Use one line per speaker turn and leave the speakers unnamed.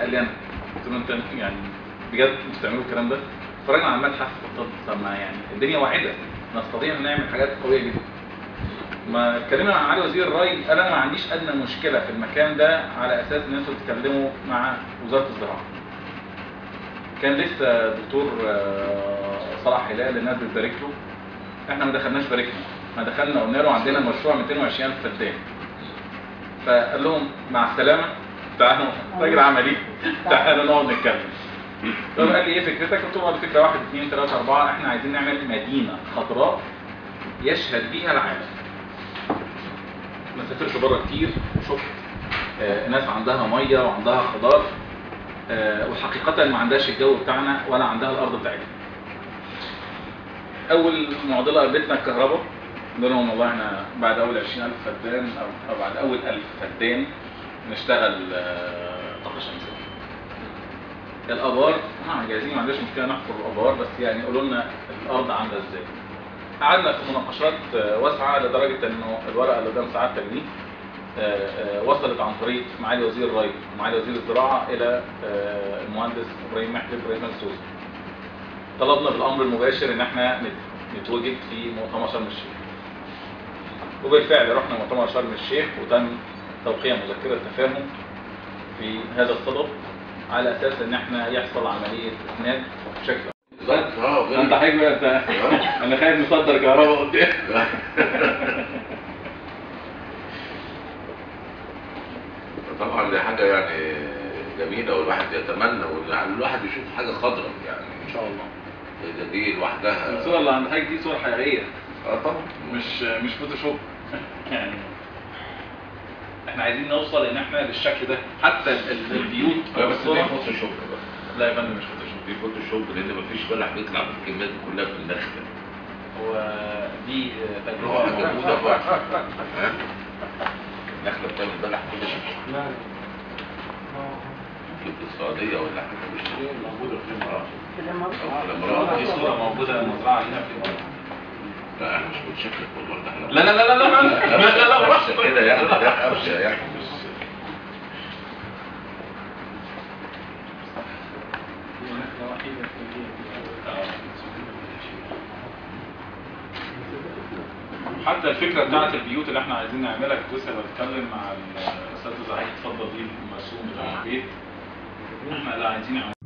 قال لي انا قلت له انت يعني بجد انتوا بتعملوا الكلام ده فالراجل عمال حف طب طب ما يعني الدنيا واحده نستطيع ان نعمل حاجات قويه جدا ما اتكلمنا مع علي وزير الري قال انا ما عنديش ادنى مشكله في المكان ده على اساس ان انتوا تتكلموا مع وزاره الزراعه كان لسه دكتور آه، صلاح هلال الناس بتبارك له احنا ما دخلناش باركنا ما دخلنا قلنا له عندنا مشروع 220000 فدان فقال لهم مع السلامه تعالوا راجل عملي تعالوا نقعد نتكلم فقال لي ايه فكرتك؟ قلت له والله فكره واحد اثنين ثلاثه اربعه احنا عايزين نعمل مدينه خضراء يشهد بيها العالم. انا سافرت بره كتير وشفت آه، ناس عندها ميه وعندها خضار آه، وحقيقه ما عندهاش الجو بتاعنا ولا عندها الارض بتاعتنا. اول معضله قابلتنا الكهرباء قلنا لهم والله احنا بعد اول 20000 فدان او أو بعد اول 1000 فدان نشتغل آه، طاقه شمسيه. الابار احنا جاهزين ما عندناش مشكله نحفر الابار بس يعني قولوا لنا الارض عامله ازاي. قعدنا في مناقشات آه، واسعه لدرجه انه الورقه اللي قدام سعادتك دي آه، آه، وصلت عن طريق معالي وزير الري ومعالي وزير الزراعه الى آه، المهندس ابراهيم محدي ابراهيم السوسي. طلبنا بالامر المباشر ان احنا نت- نتواجد في مؤتمر شرم الشيخ. وبالفعل رحنا مؤتمر شرم الشيخ وتم توقيع مذكره تفاهم في هذا الصدد على اساس ان احنا يحصل عمليه اسناد بشكل
بالظبط اه
انت حاجه انت انا خايف نصدر كهرباء قدام
طبعا دي حاجه يعني جميله والواحد يتمنى وان الواحد يشوف حاجه خضراء يعني
ان شاء الله
ده دي لوحدها
الصوره اللي عند حضرتك دي صوره حقيقيه
اه طبعا
مش مش فوتوشوب يعني احنا عايزين نوصل ان احنا بالشكل ده حتى ال- ال- البيوت
لا بس دي
الصورة-
فوتوشوب بقى
لا يا فندم مش فوتوشوب
دي فوتوشوب لان مفيش بلح بيطلع بالكميات دي كلها في النخله
هو دي
هو حاجه
تجربه
موجوده بقى ها؟ النخله بتعمل بلح كل شيء
لا
في السعوديه ولا حاجه مش
موجودة في
اه
في الإمارات
أو في الإمارات.
دي صوره موجوده مزرعه هنا في
لا احنا مش بنشكلك والله ده احنا
لا لا لا لا لا لا لا لا
قفشه كده يعني ده قفشه يعني مش
حتى الفكره بتاعت البيوت اللي احنا عايزين نعملها كنت لسه بتكلم مع الاستاذ زهير اتفضل دي المرسوم بتاع البيت احنا لا عايزين